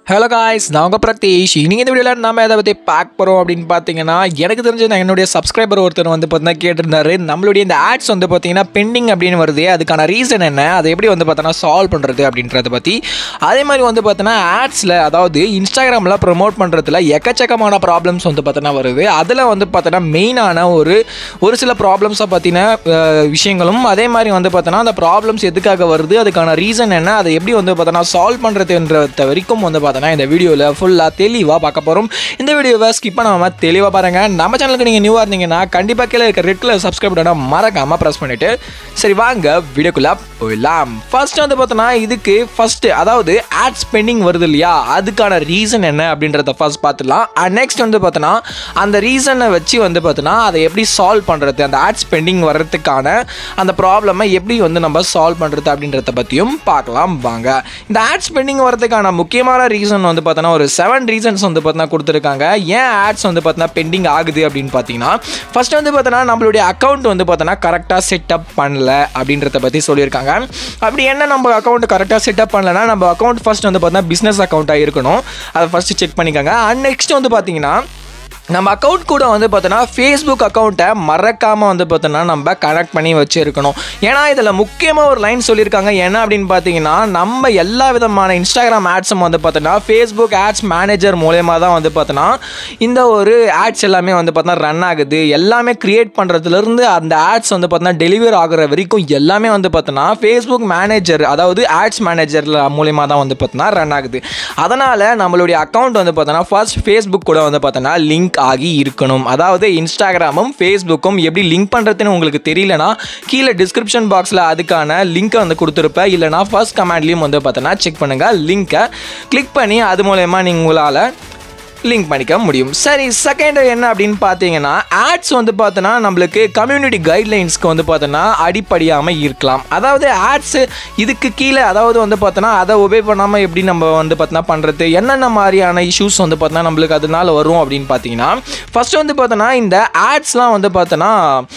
hello guys நான் உங்கள் பிரதீஷ் நீங்கள் இந்த வீடியோவில் நம்ம எதை பற்றி பார்க்க போகிறோம் அப்படின்னு பார்த்தீங்கன்னா எனக்கு தெரிஞ்ச நான் என்னுடைய சப்ஸ்கிரைபர் ஒருத்தர் வந்து பார்த்தீங்கன்னா கேட்டிருந்தாரு நம்மளுடைய இந்த ஆட்ஸ் வந்து பார்த்தீங்கன்னா பெண்டிங் அப்படின்னு வருது அதுக்கான ரீசன் என்ன அதை எப்படி வந்து பார்த்தோன்னா சால்வ் பண்ணுறது அப்படின்றத பற்றி அதே மாதிரி வந்து பார்த்தோன்னா ஆட்ஸில் அதாவது இன்ஸ்டாகிராமில் ப்ரொமோட் பண்ணுறதுல எக்கச்சக்கமான ப்ராப்ளம்ஸ் வந்து பார்த்தோன்னா வருது அதில் வந்து பார்த்தோன்னா மெயினான ஒரு ஒரு சில ப்ராப்ளம்ஸை பற்றின விஷயங்களும் அதே மாதிரி வந்து பார்த்தோன்னா அந்த ப்ராப்ளம்ஸ் எதுக்காக வருது அதுக்கான ரீசன் என்ன அதை எப்படி வந்து பார்த்தோன்னா சால்வ் பண்ணுறதுன்றத வரைக்கும் வந்து பார்த்தோன்னா இந்த வீடியோவில் ஃபுல்லாக தெளிவாக பார்க்க போகிறோம் இந்த வீடியோவை ஸ்கிப் பண்ணாமல் தெளிவாக பாருங்கள் நம்ம சேனலுக்கு நீங்கள் நியூவாக இருந்தீங்கன்னா கண்டிப்பாக கீழே இருக்க ரெட் கலர் சப்ஸ்கிரைப் பண்ண மறக்காமல் ப்ரெஸ் பண்ணிவிட்டு சரி வாங்க வீடியோக்குள்ளே போயிடலாம் ஃபர்ஸ்ட் வந்து பார்த்தோன்னா இதுக்கு ஃபஸ்ட்டு அதாவது ஆட் ஸ்பெண்டிங் வருது இல்லையா அதுக்கான ரீசன் என்ன அப்படின்றத ஃபர்ஸ்ட் பார்த்துலாம் அண்ட் நெக்ஸ்ட் வந்து பார்த்தோன்னா அந்த ரீசனை வச்சு வந்து பார்த்தோன்னா அதை எப்படி சால்வ் பண்ணுறது அந்த ஆட் ஸ்பெண்டிங் வர்றதுக்கான அந்த ப்ராப்ளமை எப்படி வந்து நம்ம சால்வ் பண்ணுறது அப்படின்றத பற்றியும் பார்க்கலாம் வாங்க இந்த ஆட் ஸ்பெண்டிங் வரதுக்கான முக்கியமான ரீசன் வந்து பார்த்தோன்னா ஒரு செவன் ரீசன்ஸ் வந்து பார்த்தோன்னா கொடுத்துருக்காங்க ஏன் ஆட்ஸ் வந்து பார்த்தோன்னா பெண்டிங் ஆகுது அப்படின்னு பார்த்தீங்கன்னா ஃபர்ஸ்ட் வந்து பார்த்தோன்னா நம்மளுடைய அக்கௌண்ட் வந்து பார்த்தோன்னா கரெக்டாக செட்டப் பண்ணல அப்படின்றத பற்றி சொல்லியிருக்காங்க அப்படி என்ன நம்ம அக்கௌண்ட் கரெக்டாக செட்டப் பண்ணலன்னா நம்ம அக்கௌண்ட் ஃபர்ஸ்ட் வந்து பார்த்தோன்னா பிஸ்னஸ் அக்கௌண்ட்டாக இருக்கணும் அதை ஃபஸ்ட்டு செக் பண்ணிக்கோங்க அண்ட் நெக்ஸ்ட் வந்து பார்த்தீங்கன்னா நம்ம அக்கௌண்ட் கூட வந்து பார்த்தோன்னா ஃபேஸ்புக் அக்கௌண்ட்டை மறக்காமல் வந்து பார்த்தோன்னா நம்ம கனெக்ட் பண்ணி வச்சுருக்கணும் ஏன்னா இதில் முக்கியமாக ஒரு லைன் சொல்லியிருக்காங்க என்ன அப்படின்னு பார்த்தீங்கன்னா நம்ம எல்லா விதமான இன்ஸ்டாகிராம் ஆட்ஸும் வந்து பார்த்தோன்னா ஃபேஸ்புக் ஆட்ஸ் மேனேஜர் மூலயமா தான் வந்து பார்த்தோன்னா இந்த ஒரு ஆட்ஸ் எல்லாமே வந்து பார்த்தோன்னா ரன் ஆகுது எல்லாமே க்ரியேட் பண்ணுறதுலேருந்து அந்த ஆட்ஸ் வந்து பார்த்தோன்னா டெலிவர் ஆகுற வரைக்கும் எல்லாமே வந்து பார்த்தோன்னா ஃபேஸ்புக் மேனேஜர் அதாவது ஆட்ஸ் மேனேஜரில் மூலயமா தான் வந்து பார்த்தோன்னா ரன் ஆகுது அதனால் நம்மளுடைய அக்கௌண்ட் வந்து பார்த்தோன்னா ஃபர்ஸ்ட் ஃபேஸ்புக் கூட வந்து பார்த்தோன்னா லிங்க் ஆகி இருக்கணும் அதாவது இன்ஸ்டாகிராமும் ஃபேஸ்புக்கும் எப்படி லிங்க் பண்ணுறதுன்னு உங்களுக்கு தெரியலனா கீழே டிஸ்கிரிப்ஷன் பாக்ஸில் அதுக்கான லிங்க்கை வந்து கொடுத்துருப்பேன் இல்லைனா ஃபர்ஸ்ட் கமெண்ட்லேயும் வந்து பார்த்தோன்னா செக் பண்ணுங்கள் லிங்க்கை கிளிக் பண்ணி அது மூலயமா நீங்கள் உங்களால் லிங்க் பண்ணிக்க முடியும் சரி செகண்ட் என்ன அப்படின்னு பார்த்தீங்கன்னா ஆட்ஸ் வந்து பார்த்தோன்னா நம்மளுக்கு கம்யூனிட்டி கைட்லைன்ஸ்க்கு வந்து பார்த்தோன்னா அடிப்படையாமல் இருக்கலாம் அதாவது ஆட்ஸ் இதுக்கு கீழே அதாவது வந்து பார்த்தோன்னா அதை ஒபே பண்ணாமல் எப்படி நம்ம வந்து பார்த்தோன்னா பண்ணுறது என்னென்ன மாதிரியான இஷ்யூஸ் வந்து பார்த்தோன்னா நம்மளுக்கு அதனால வரும் அப்படின்னு பார்த்தீங்கன்னா ஃபர்ஸ்ட் வந்து பார்த்தோன்னா இந்த ஆட்ஸ்லாம் வந்து பார்த்தோன்னா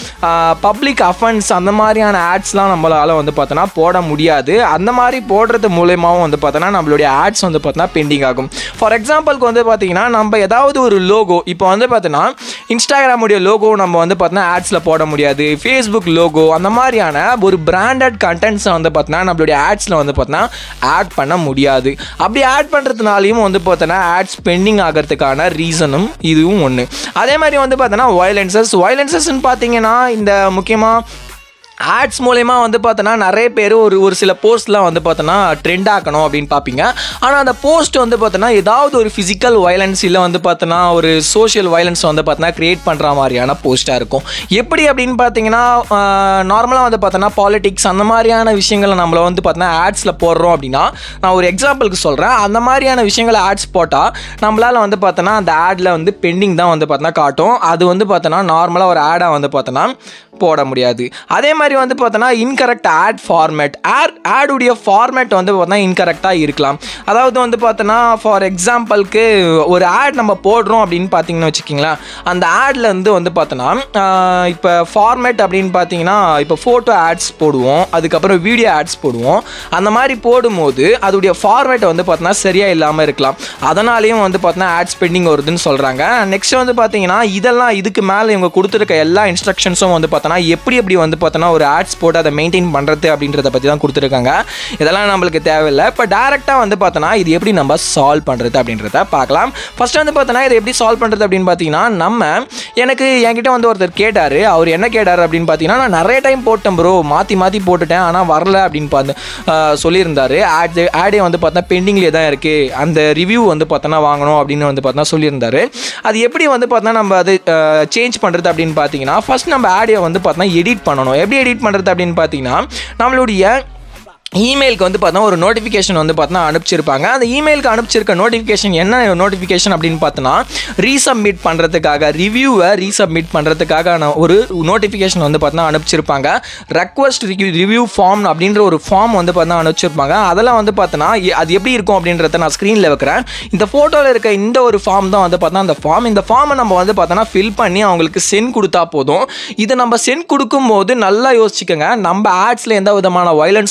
பப்ளிக் அஃபென்ஸ் அந்த மாதிரியான ஆட்ஸ்லாம் நம்மளால் வந்து பார்த்தோன்னா போட முடியாது அந்த மாதிரி போடுறது மூலயமாவும் வந்து பார்த்தோன்னா நம்மளுடைய ஆட்ஸ் வந்து பார்த்தோன்னா பெண்டிங் ஆகும் ஃபார் எக்ஸாம்பிளுக்கு வந்து பார்த்தீங்கன்னா நம்ம ஏதாவது ஒரு லோகோ இப்போ வந்து பார்த்தோன்னா இன்ஸ்டாகிராமுடைய லோகோ நம்ம வந்து பார்த்தோன்னா ஆட்ஸில் போட முடியாது ஃபேஸ்புக் லோகோ அந்த மாதிரியான ஒரு பிராண்டட் கண்டென்ட்ஸை வந்து பார்த்தோன்னா நம்மளுடைய ஆட்ஸில் வந்து பார்த்தோன்னா ஆட் பண்ண முடியாது அப்படி ஆட் பண்ணுறதுனாலையும் வந்து பார்த்தோன்னா ஆட்ஸ் பெண்டிங் ஆகிறதுக்கான ரீசனும் இதுவும் ஒன்று அதே மாதிரி வந்து பார்த்தோன்னா வயலன்சஸ் வயலன்சஸ்ன்னு பார்த்தீங்கன்னா இந்த முக்கியமாக ஆட்ஸ் மூலயமா வந்து பார்த்தோன்னா நிறைய பேர் ஒரு ஒரு சில போஸ்ட்லாம் வந்து பார்த்தோன்னா ட்ரெண்ட் ஆக்கணும் அப்படின்னு பார்ப்பீங்க ஆனால் அந்த போஸ்ட் வந்து பார்த்தோன்னா ஏதாவது ஒரு ஃபிசிக்கல் வயலன்ஸ் இல்லை வந்து பார்த்தோன்னா ஒரு சோஷியல் வயலன்ஸ் வந்து பார்த்தோன்னா க்ரியேட் பண்ணுற மாதிரியான போஸ்ட்டாக இருக்கும் எப்படி அப்படின்னு பார்த்தீங்கன்னா நார்மலாக வந்து பார்த்தோன்னா பாலிடிக்ஸ் அந்த மாதிரியான விஷயங்களை நம்மளை வந்து பார்த்தோன்னா ஆட்ஸில் போடுறோம் அப்படின்னா நான் ஒரு எக்ஸாம்பிளுக்கு சொல்கிறேன் அந்த மாதிரியான விஷயங்களை ஆட்ஸ் போட்டால் நம்மளால் வந்து பார்த்தோன்னா அந்த ஆடில் வந்து பெண்டிங் தான் வந்து பார்த்தோன்னா காட்டும் அது வந்து பார்த்தோன்னா நார்மலாக ஒரு ஆடாக வந்து பார்த்தோன்னா போட முடியாது அதே மாதிரி வந்து பார்த்தோன்னா இன்கரெக்ட் ஆட் ஃபார்மேட் ஆட் ஆடுடைய ஃபார்மேட் வந்து பார்த்தோன்னா இன்கரெக்டாக இருக்கலாம் அதாவது வந்து பார்த்தோன்னா ஃபார் எக்ஸாம்பிளுக்கு ஒரு ஆட் நம்ம போடுறோம் அப்படின்னு பார்த்தீங்கன்னு வச்சுக்கிங்களேன் அந்த ஆடில் இருந்து வந்து பார்த்தோன்னா இப்போ ஃபார்மேட் அப்படின்னு பார்த்தீங்கன்னா இப்போ ஃபோட்டோ ஆட்ஸ் போடுவோம் அதுக்கப்புறம் வீடியோ ஆட்ஸ் போடுவோம் அந்த மாதிரி போடும்போது அதோடைய ஃபார்மேட்டை வந்து பார்த்தோன்னா சரியாக இல்லாமல் இருக்கலாம் அதனாலேயும் வந்து பார்த்தோன்னா ஆட்ஸ் பெண்டிங் வருதுன்னு சொல்கிறாங்க நெக்ஸ்ட் வந்து பார்த்தீங்கன்னா இதெல்லாம் இதுக்கு மேலே இவங்க கொடுத்துருக்க எல்லா இன்ஸ்ட்ரக்ஷன்ஸும் வந்து பார்த்தோன்னா எப்படி எப்படி வந்து பார்த்தோன்னா ஒரு ஆட்ஸ் போட்டு அதை மெயின்டைன் பண்ணுறது அப்படின்றத பற்றி தான் கொடுத்துருக்காங்க இதெல்லாம் நம்மளுக்கு தேவையில்லை இப்போ டேரெக்டாக வந்து பார்த்தோன்னா இது எப்படி நம்ம சால்வ் பண்ணுறது அப்படின்றத பார்க்கலாம் ஃபர்ஸ்ட் வந்து பார்த்தோன்னா இதை எப்படி சால்வ் பண்ணுறது அப்படின்னு பார்த்தீங்கன்னா நம்ம எனக்கு என்கிட்ட வந்து ஒருத்தர் கேட்டார் அவர் என்ன கேட்டார் அப்படின்னு பார்த்தீங்கன்னா நான் நிறைய டைம் போட்டேன் ப்ரோ மாற்றி மாற்றி போட்டுட்டேன் ஆனால் வரல அப்படின்னு பார்த்து சொல்லியிருந்தாரு ஆட் ஆடே வந்து பார்த்தா பெண்டிங்லேயே தான் இருக்குது அந்த ரிவ்யூ வந்து பார்த்தோன்னா வாங்கணும் அப்படின்னு வந்து பார்த்தா சொல்லியிருந்தாரு அது எப்படி வந்து பார்த்தா நம்ம அது சேஞ்ச் பண்ணுறது அப்படின்னு பார்த்தீங்கன்னா ஃபர்ஸ்ட் நம்ம ஆடியை வந்து பார்த்தோன்னா எடிட் பண்ணணும் எப்படி எடிட் பண்ணுறது அப்படின்னு பார்த்தீங்கன்னா நம்மளுடைய இமெயிலுக்கு வந்து பார்த்தா ஒரு நோட்டிஃபிகேஷன் வந்து பார்த்தா அனுப்பிச்சிருப்பாங்க அந்த இமெயிலுக்கு அனுப்பிச்சிருக்க நோட்டிஃபிகேஷன் என்ன நோட்டிஃபிகேஷன் அப்படின்னு பார்த்தோன்னா ரீசப்மிட் பண்ணுறதுக்காக ரிவ்யூவை ரீசப்மிட் பண்ணுறதுக்காக ஒரு நோட்டிஃபிகேஷன் வந்து பார்த்தா அனுப்பிச்சிருப்பாங்க ரெக்வஸ்ட் ரிவ்யூ ஃபார்ம் அப்படின்ற ஒரு ஃபார்ம் வந்து பார்த்தா அனுப்பிச்சிருப்பாங்க அதெல்லாம் வந்து பார்த்தோன்னா அது எப்படி இருக்கும் அப்படின்றத நான் ஸ்க்ரீனில் வைக்கிறேன் இந்த ஃபோட்டோவில் இருக்க இந்த ஒரு ஃபார்ம் தான் வந்து பார்த்தா அந்த ஃபார்ம் இந்த ஃபார்மை நம்ம வந்து பார்த்தோன்னா ஃபில் பண்ணி அவங்களுக்கு சென்ட் கொடுத்தா போதும் இதை நம்ம சென்ட் கொடுக்கும்போது நல்லா யோசிச்சுக்கோங்க நம்ம ஆட்ஸில் எந்த விதமான வயலன்ஸும் இல்லாமல்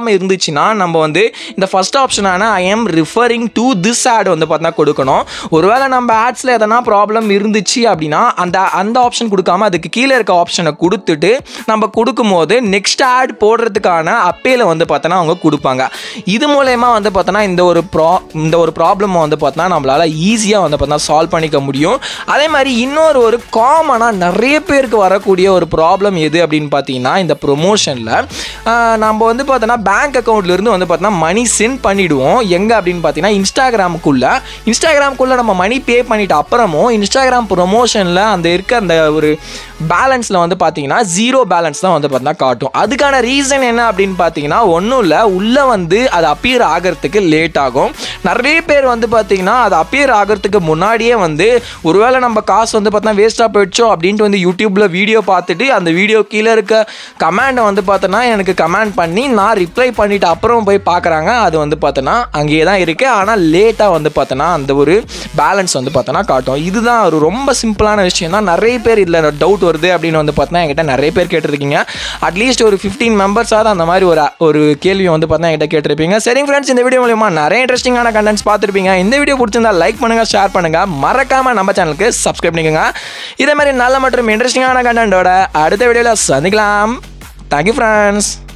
கொடுக்காம இருந்துச்சுன்னா நம்ம வந்து இந்த ஃபர்ஸ்ட் ஆப்ஷனான I am referring to this ad வந்து பார்த்தீங்கன்னா கொடுக்கணும் ஒருவேளை நம்ம ஆட்ஸில் எதனா ப்ராப்ளம் இருந்துச்சு அப்படின்னா அந்த அந்த ஆப்ஷன் கொடுக்காம அதுக்கு கீழே இருக்க ஆப்ஷனை கொடுத்துட்டு நம்ம கொடுக்கும்போது நெக்ஸ்ட் ஆட் போடுறதுக்கான அப்பேல வந்து பார்த்தோன்னா அவங்க கொடுப்பாங்க இது மூலயமா வந்து பார்த்தோன்னா இந்த ஒரு ப்ரா இந்த ஒரு ப்ராப்ளம் வந்து பார்த்தோன்னா நம்மளால் ஈஸியாக வந்து பார்த்தா சால்வ் பண்ணிக்க முடியும் அதே மாதிரி இன்னொரு ஒரு காமனாக நிறைய பேருக்கு வரக்கூடிய ஒரு ப்ராப்ளம் எது அப்படின்னு பார்த்தீங்கன்னா இந்த ப்ரொமோஷனில் நம்ம வந்து பார்த்தோன்னா பேங்க் அக்கௌண்ட்லேருந்து வந்து பார்த்தோன்னா மணி சென்ட் பண்ணிவிடுவோம் எங்கே அப்படின்னு பார்த்தீங்கன்னா இன்ஸ்டாகிராமுக்குள்ளே இன்ஸ்டாகிராமுக்குள்ளே நம்ம மணி பே பண்ணிட்ட அப்புறமும் இன்ஸ்டாகிராம் ப்ரொமோஷனில் அந்த இருக்க அந்த ஒரு பேலன்ஸில் வந்து பார்த்தீங்கன்னா ஜீரோ பேலன்ஸ் தான் வந்து பார்த்தீங்கன்னா காட்டும் அதுக்கான ரீசன் என்ன அப்படின்னு பார்த்தீங்கன்னா ஒன்றும் இல்லை உள்ளே வந்து அது அப்பியர் ஆகிறதுக்கு லேட் ஆகும் நிறைய பேர் வந்து பார்த்தீங்கன்னா அது அப்பியர் ஆகிறதுக்கு முன்னாடியே வந்து ஒருவேளை நம்ம காசு வந்து பார்த்தா வேஸ்ட்டாக போயிடுச்சோ அப்படின்ட்டு வந்து யூடியூப்பில் வீடியோ பார்த்துட்டு அந்த வீடியோ கீழே இருக்க கமெண்டை வந்து பார்த்தோன்னா எனக்கு கமெண்ட் பண்ணி நான் ரிப்ளை பண்ணிவிட்டு அப்புறம் போய் பார்க்குறாங்க அது வந்து பார்த்தோன்னா அங்கேயே தான் இருக்குது ஆனால் லேட்டாக வந்து பார்த்தோன்னா அந்த ஒரு பேலன்ஸ் வந்து பார்த்தோன்னா காட்டும் இதுதான் ஒரு ரொம்ப சிம்பிளான விஷயம் தான் நிறைய பேர் இதில் டவுட் வருது அப்படின்னு வந்து பார்த்தோன்னா என்கிட்ட நிறைய பேர் கேட்டிருக்கீங்க அட்லீஸ்ட் ஒரு ஃபிஃப்டீன் மெம்பர்ஸாவது அந்த மாதிரி ஒரு ஒரு கேள்வி வந்து பார்த்தா என்கிட்ட கேட்டிருப்பீங்க சரிங்க ஃப்ரெண்ட்ஸ் இந்த வீடியோ மூலியமா நிறைய இன்ட்ரெஸ்டிங்கான கண்டென்ட்ஸ் பார்த்துருப்பீங்க இந்த வீடியோ பிடிச்சிருந்தா லைக் பண்ணுங்க ஷேர் பண்ணுங்க மறக்காம நம்ம சேனலுக்கு சப்ஸ்கிரைப் பண்ணிக்கோங்க இதே மாதிரி நல்ல மற்றும் இன்ட்ரெஸ்டிங்கான கண்டென்ட்டோட அடுத்த வீடியோவில் சந்திக்கலாம் தேங்க்யூ ஃப்ரெண்ட்ஸ்